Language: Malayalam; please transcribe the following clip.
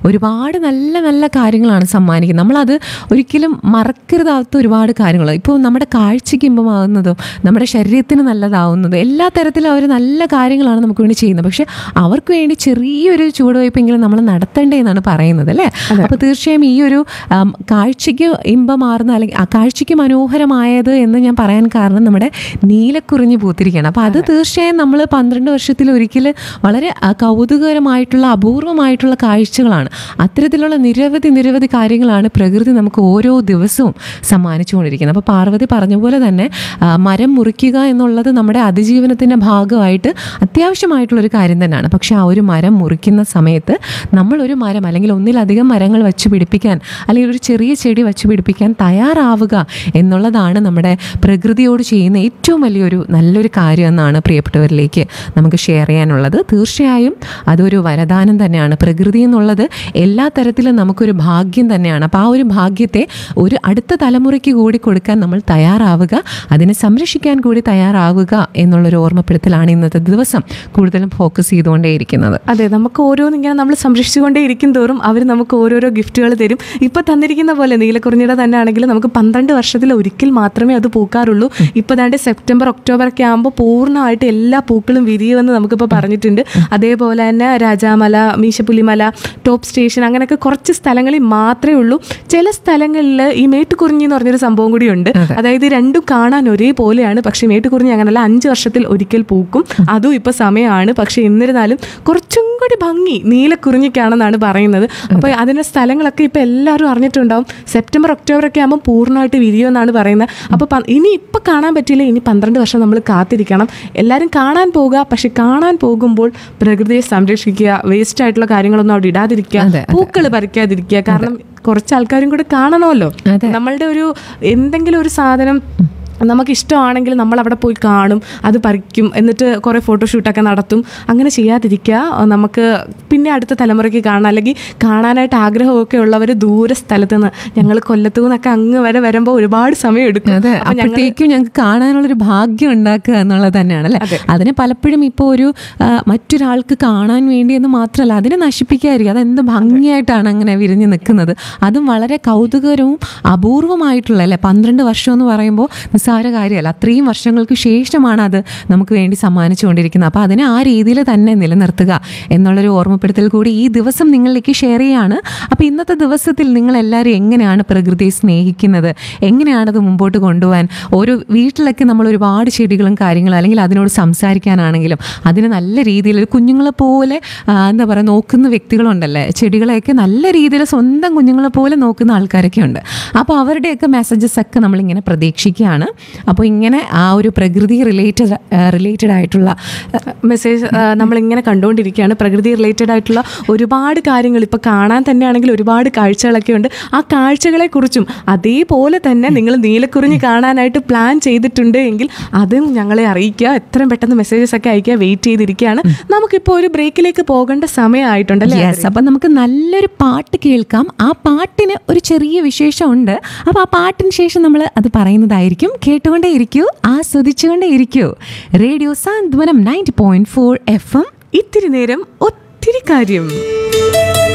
ഒരുപാട് നല്ല നല്ല കാര്യങ്ങളാണ് സമ്മാനിക്കുന്നത് നമ്മളത് ഒരിക്കലും മറക്കരുതാത്ത ഒരുപാട് കാര്യങ്ങൾ ഇപ്പോൾ നമ്മുടെ കാഴ്ചയ്ക്ക് ഇമ്പമാകുന്നതോ നമ്മുടെ ശരീരത്തിന് നല്ലതാവുന്നതോ എല്ലാ തരത്തിലും അവർ നല്ല കാര്യങ്ങളാണ് നമുക്ക് വേണ്ടി ചെയ്യുന്നത് പക്ഷെ അവർക്ക് വേണ്ടി ചെറിയൊരു ചുവടുവയ്പ്പെങ്കിലും നമ്മൾ നടത്തേണ്ടേ എന്നാണ് പറയുന്നത് അല്ലേ അപ്പോൾ തീർച്ചയായും ഈ ഒരു ആം, കാഴ്ചയ്ക്ക് ഇമ്പമാർന്ന അല്ലെങ്കിൽ ആ കാഴ്ചയ്ക്ക് മനോഹരമായത് എന്ന് ഞാൻ പറയാൻ കാരണം നമ്മുടെ നീലക്കുറിഞ്ഞ് പൂത്തിരിക്കുകയാണ് അപ്പോൾ അത് തീർച്ചയായും നമ്മൾ പന്ത്രണ്ട് വർഷത്തിൽ ഒരിക്കൽ വളരെ ആ, കൗതുകകരമായിട്ടുള്ള അപൂർവമായിട്ടുള്ള കാഴ്ചകളാണ് അത്തരത്തിലുള്ള നിരവധി നിരവധി കാര്യങ്ങളാണ് പ്രകൃതി നമുക്ക് ഓരോ ദിവസവും സമ്മാനിച്ചുകൊണ്ടിരിക്കുന്നത് അപ്പോൾ പാർവതി പറഞ്ഞ പോലെ തന്നെ ആ, മരം മുറിക്കുക എന്നുള്ളത് നമ്മുടെ അതിജീവനത്തിൻ്റെ ഭാഗമായിട്ട് അത്യാവശ്യമായിട്ടുള്ളൊരു കാര്യം തന്നെയാണ് പക്ഷെ ആ ഒരു മരം മുറിക്കുന്ന സമയത്ത് നമ്മൾ ഒരു മരം അല്ലെങ്കിൽ ഒന്നിലധികം മരങ്ങൾ വച്ച് പിടിപ്പിക്കാൻ അല്ലെങ്കിൽ ഒരു ചെറിയ ചെടി വച്ച് പിടിപ്പിക്കാൻ തയ്യാറാവുക എന്നുള്ളതാണ് നമ്മുടെ പ്രകൃതിയോട് ചെയ്യുന്ന ഏറ്റവും വലിയൊരു നല്ലൊരു കാര്യം എന്നാണ് പ്രിയപ്പെട്ടവരിലേക്ക് നമുക്ക് ഷെയർ ചെയ്യാനുള്ളത് തീർച്ചയായും അതൊരു വരദാനം തന്നെയാണ് പ്രകൃതി എന്നുള്ളത് എല്ലാ തരത്തിലും നമുക്കൊരു ഭാഗ്യം തന്നെയാണ് അപ്പോൾ ആ ഒരു ഭാഗ്യത്തെ ഒരു അടുത്ത തലമുറയ്ക്ക് കൂടി കൊടുക്കാൻ നമ്മൾ തയ്യാറാവുക അതിനെ സംരക്ഷിക്കാൻ കൂടി തയ്യാറാവുക എന്നുള്ളൊരു ഓർമ്മപ്പെടുത്തലാണ് ഇന്നത്തെ ദിവസം കൂടുതലും ഫോക്കസ് ചെയ്തുകൊണ്ടേയിരിക്കുന്നത് അതെ നമുക്ക് ഓരോന്ന് ഇങ്ങനെ നമ്മൾ സംരക്ഷിച്ചുകൊണ്ടേ ഇരിക്കും തോറും അവർ നമുക്ക് ഓരോരോ ഗിഫ്റ്റുകൾ തരും ഇപ്പൊ തന്നിരിക്കുന്ന പോലെ നീലക്കുറിഞ്ഞിയുടെ തന്നെ ആണെങ്കിൽ നമുക്ക് പന്ത്രണ്ട് വർഷത്തിൽ ഒരിക്കൽ മാത്രമേ അത് പൂക്കാറുള്ളൂ ഇപ്പൊ ദാണ്ട് സെപ്റ്റംബർ ഒക്ടോബർ ഒക്കെ ആകുമ്പോൾ പൂർണ്ണമായിട്ട് എല്ലാ പൂക്കളും വിരിയുമെന്ന് നമുക്കിപ്പോൾ പറഞ്ഞിട്ടുണ്ട് അതേപോലെ തന്നെ രാജാമല മീശപ്പുലിമല ടോപ്പ് സ്റ്റേഷൻ അങ്ങനെയൊക്കെ കുറച്ച് സ്ഥലങ്ങളിൽ മാത്രമേ ഉള്ളൂ ചില സ്ഥലങ്ങളിൽ ഈ മേട്ടുകുറിഞ്ഞി എന്ന് പറഞ്ഞൊരു സംഭവം കൂടി ഉണ്ട് അതായത് ഈ രണ്ടും കാണാൻ ഒരേപോലെയാണ് പക്ഷേ മേട്ടുകുറിഞ്ഞി അങ്ങനല്ല അഞ്ച് വർഷത്തിൽ ഒരിക്കൽ പൂക്കും അതും ഇപ്പൊ സമയമാണ് പക്ഷെ എന്നിരുന്നാലും കുറച്ചും കൂടി ഭംഗി നീലക്കുറിഞ്ഞിക്കാണെന്നാണ് പറയുന്നത് അപ്പോൾ അതിന്റെ സ്ഥലങ്ങളൊക്കെ ഇപ്പൊ എല്ലാവരും അറിഞ്ഞിട്ടുണ്ടാവും സെപ്റ്റംബർ ഒക്ടോബർ ഒക്കെ ആകുമ്പോൾ പൂർണ്ണമായിട്ട് വിരിയുമെന്നാണ് പറയുന്നത് അപ്പോൾ പ- ഇനി ഇപ്പൊ കാണാൻ പറ്റില്ല ഇനി പന്ത്രണ്ട് വർഷം നമ്മൾ കാത്തിരിക്കണം എല്ലാവരും കാണാൻ പോകുക പക്ഷെ കാണാൻ പോകുമ്പോൾ പ്രകൃതിയെ സംരക്ഷിക്കുക വേസ്റ്റ് ആയിട്ടുള്ള കാര്യങ്ങളൊന്നും അവിടെ ഇടാതിരിക്കുക അതെ, പൂക്കൾ പറിക്കാതിരിക്കുക കാരണം കുറച്ച് ആൾക്കാരും കൂടെ കാണണമല്ലോ അതെ. നമ്മളുടെ ഒരു എന്തെങ്കിലും ഒരു സാധനം നമുക്ക് ഇഷ്ടമാണെങ്കിൽ നമ്മൾ അവിടെ പോയി കാണും അത് പറിക്കും എന്നിട്ട് കുറേ ഫോട്ടോഷൂട്ടൊക്കെ നടത്തും അങ്ങനെ ചെയ്യാതിരിക്കുക നമുക്ക് പിന്നെ അടുത്ത തലമുറയ്ക്ക് കാണാം അല്ലെങ്കിൽ കാണാനായിട്ട് ആഗ്രഹമൊക്കെ ഉള്ളവർ ദൂര സ്ഥലത്ത് നിന്ന് ഞങ്ങൾ കൊല്ലത്തു നിന്നൊക്കെ അങ്ങ് വരെ വരുമ്പോൾ ഒരുപാട് സമയം എടുക്കും അതെ അപ്പൊ ഞങ്ങൾ അപ്പോഴത്തേക്കും ഞങ്ങൾക്ക് കാണാനുള്ളൊരു ഭാഗ്യം ഉണ്ടാക്കുക എന്നുള്ളത് തന്നെയാണ് അല്ലേ അതിനെ പലപ്പോഴും ഇപ്പോൾ ഒരു ആ, മറ്റൊരാൾക്ക് കാണാൻ വേണ്ടി എന്ന് മാത്രമല്ല അതിനെ നശിപ്പിക്കാതിരിക്കുക അതെന്ത് ഭംഗിയായിട്ടാണ് അങ്ങനെ വിരിഞ്ഞ് നിൽക്കുന്നത് അതും വളരെ കൗതുകരവും അപൂർവമായിട്ടുള്ള അല്ലേ പന്ത്രണ്ട് വർഷം എന്ന് പറയുമ്പോൾ നിസ്സാര കാര്യമല്ല അത്രയും വർഷങ്ങൾക്ക് ശേഷമാണ് അത് നമുക്ക് വേണ്ടി സമ്മാനിച്ചുകൊണ്ടിരിക്കുന്നത് അപ്പോൾ അതിനെ ആ രീതിയിൽ തന്നെ നിലനിർത്തുക എന്നുള്ളൊരു ഓർമ്മപ്പെടുത്തൽ കൂടി ഈ ദിവസം നിങ്ങളിലേക്ക് ഷെയർ ചെയ്യാണ് അപ്പോൾ ഇന്നത്തെ ദിവസത്തിൽ നിങ്ങൾ എല്ലാവരും എങ്ങനെയാണ് പ്രകൃതിയെ സ്നേഹിക്കുന്നത് എങ്ങനെയാണ് അത് മുമ്പോട്ട് കൊണ്ടുപോകാൻ ഓരോ വീട്ടിലൊക്കെ നമ്മൾ ഒരുപാട് ചെടികളും കാര്യങ്ങളും അല്ലെങ്കിൽ അതിനോട് സംസാരിക്കാനാണെങ്കിലും അതിന് നല്ല രീതിയിൽ ഒരു കുഞ്ഞുങ്ങളെ പോലെ ആ, എന്താ പറയുക നോക്കുന്ന വ്യക്തികളുണ്ടല്ലേ ചെടികളെയൊക്കെ നല്ല രീതിയിൽ സ്വന്തം കുഞ്ഞുങ്ങളെ പോലെ നോക്കുന്ന ആൾക്കാരൊക്കെ ഉണ്ട് അപ്പോൾ അവരുടെയൊക്കെ മെസ്സേജസ് ഒക്കെ നമ്മളിങ്ങനെ പ്രതീക്ഷിക്കുകയാണ് അപ്പോൾ ഇങ്ങനെ ആ ഒരു പ്രകൃതി റിലേറ്റഡ് റിലേറ്റഡ് ആയിട്ടുള്ള മെസ്സേജ് നമ്മളിങ്ങനെ കണ്ടുകൊണ്ടിരിക്കുകയാണ് പ്രകൃതി റിലേറ്റഡ് ആയിട്ടുള്ള ഒരുപാട് കാര്യങ്ങൾ ഇപ്പോൾ കാണാൻ തന്നെയാണെങ്കിൽ ഒരുപാട് കാഴ്ചകളൊക്കെ ഉണ്ട് ആ കാഴ്ചകളെക്കുറിച്ചും അതേപോലെ തന്നെ നിങ്ങൾ നീലക്കുറിഞ്ഞ് കാണാനായിട്ട് പ്ലാൻ ചെയ്തിട്ടുണ്ട് എങ്കിൽ അതും ഞങ്ങളെ അറിയിക്കുക എത്രയും പെട്ടെന്ന് മെസ്സേജസ് ഒക്കെ അയക്കുക വെയിറ്റ് ചെയ്തിരിക്കുകയാണ് നമുക്കിപ്പോൾ ഒരു ബ്രേക്കിലേക്ക് പോകേണ്ട സമയമായിട്ടുണ്ടല്ലേ യെസ് അപ്പം നമുക്ക് നല്ലൊരു പാട്ട് കേൾക്കാം ആ പാട്ടിന് ഒരു ചെറിയ വിശേഷമുണ്ട് അപ്പോൾ ആ പാട്ടിന് ശേഷം നമ്മൾ അത് പറയുന്നതായിരിക്കും കേട്ടുകൊണ്ടേ ഇരിക്കൂ ആസ്വദിച്ചുകൊണ്ടേ ഇരിക്കൂ radio Santhwanam ninety point four F M ഇത്തിരി നേരം ഒത്തിരി കാര്യം